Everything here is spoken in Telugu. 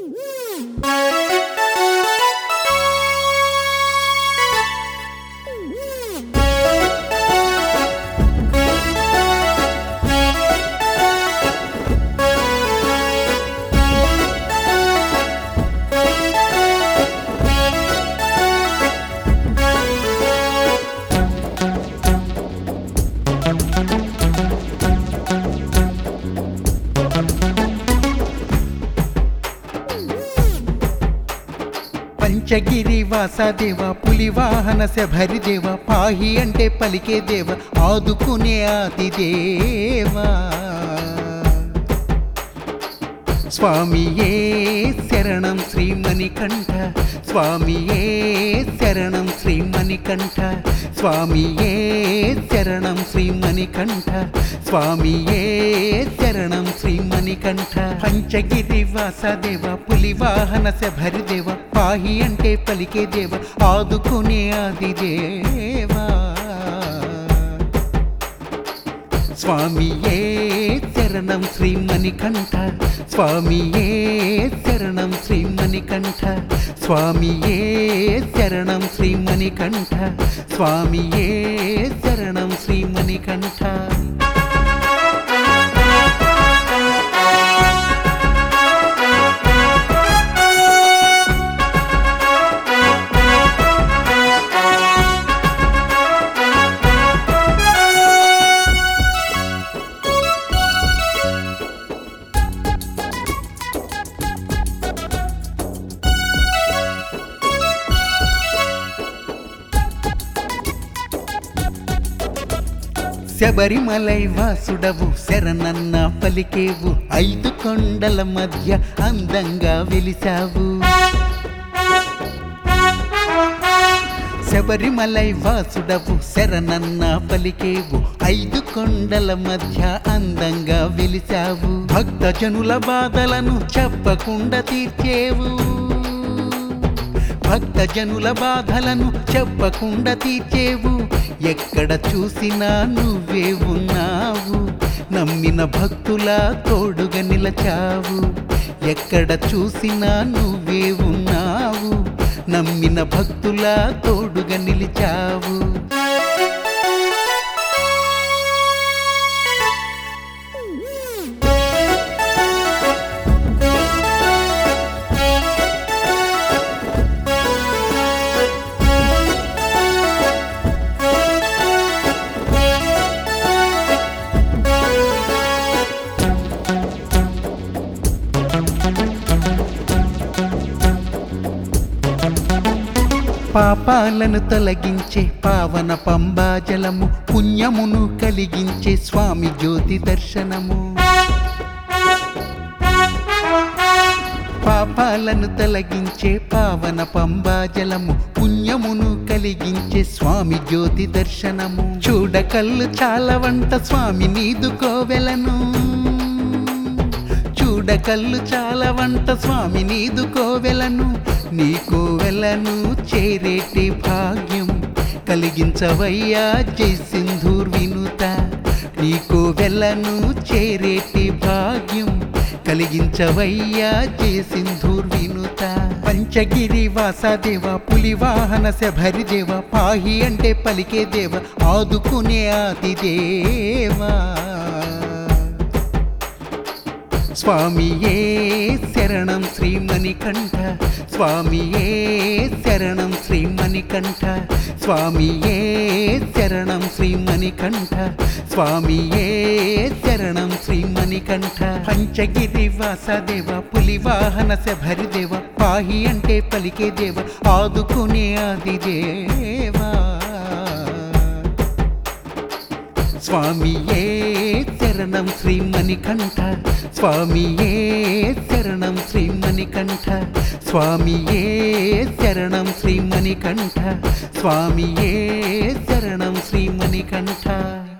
పంచగిరి వాసదేవ పులివాహన శబరి దేవ పాహి అంటే పలికే దేవ ఆదుకునే ఆది దేవా స్వామియే శరణం శ్రీమణికంఠ స్వామియే శరణం శ్రీమణికంఠ స్వామియే శరణం శ్రీమణికంఠ స్వామియే శరణం శ్రీమణికంఠ పంచగిరి వాసదేవ పులివాహన శబరి దేవ పాహి అంటే పలికే దేవ ఆదుకునే ఆది దేవా స్వామియే శరణం శ్రీమణికంఠ స్వామియే శరణం శ్రీమణికంఠ స్వామియే శరణం శ్రీమణికంఠ స్వామియే శరణం శ్రీమణికంఠ శబరిమలై వాసుడవు శరణన్న పలికేవు ఐదు కొండల మధ్య అందంగా వెలిసావు శబరిమలై వాసుడవు శరణన్న పలికేవు ఐదు కొండల మధ్య అందంగా వెలిసావు భక్తజనుల బాధలను చెప్పకుండా తీర్చేవు భక్తజనుల బాధలను చెప్పకుండా తీర్చేవు ఎక్కడ చూసినా నువ్వే ఉన్నావు నమ్మిన భక్తుల తోడుగా నిలచావు ఎక్కడ చూసినా నువ్వే ఉన్నావు నమ్మిన భక్తుల తోడుగా నిలిచావు పాపాలను తొలగించే పావన పంబాజలము పుణ్యమును కలిగించే స్వామి జ్యోతి దర్శనము పాపాలను తొలగించే పావన పంబాజలము పుణ్యమును కలిగించే స్వామి జ్యోతి దర్శనము చూడకల్లు చాలా వంట స్వామి నీదు కోవెలను చూడకల్లు చాలా వంట స్వామి నీదు కోవెలను నీ కోవెలను చేరేటి భాగ్యం కలిగించవయ్యా జై సింధూర్ వినుత నీ కోవెలను చేరేటి భాగ్యం కలిగించవయ్యా జయ సింధూర్ వినుత పంచగిరి వాసదేవ పులివాహన శబరి దేవ పాహి అంటే పలికే దేవ ఆదుకునే ఆది దేవా స్వామియే శరణం శ్రీమణికంఠ స్వామియే శరణం శ్రీమణికంఠ స్వామియే శరణం శ్రీమణికంఠ స్వామియే శరణం శ్రీమణికంఠ పంచగిరి వాసదేవ పులివాహన శబరి దేవ పాహి అంటే పలికే దేవ ఆదుకునే ఆది దేవా స్వామియే శరణం శ్రీమణికంఠ స్వామియే శరణం శ్రీమణికంఠ స్వామియే శరణం శ్రీమణికంఠ స్వామియే శరణం శ్రీమణికంఠ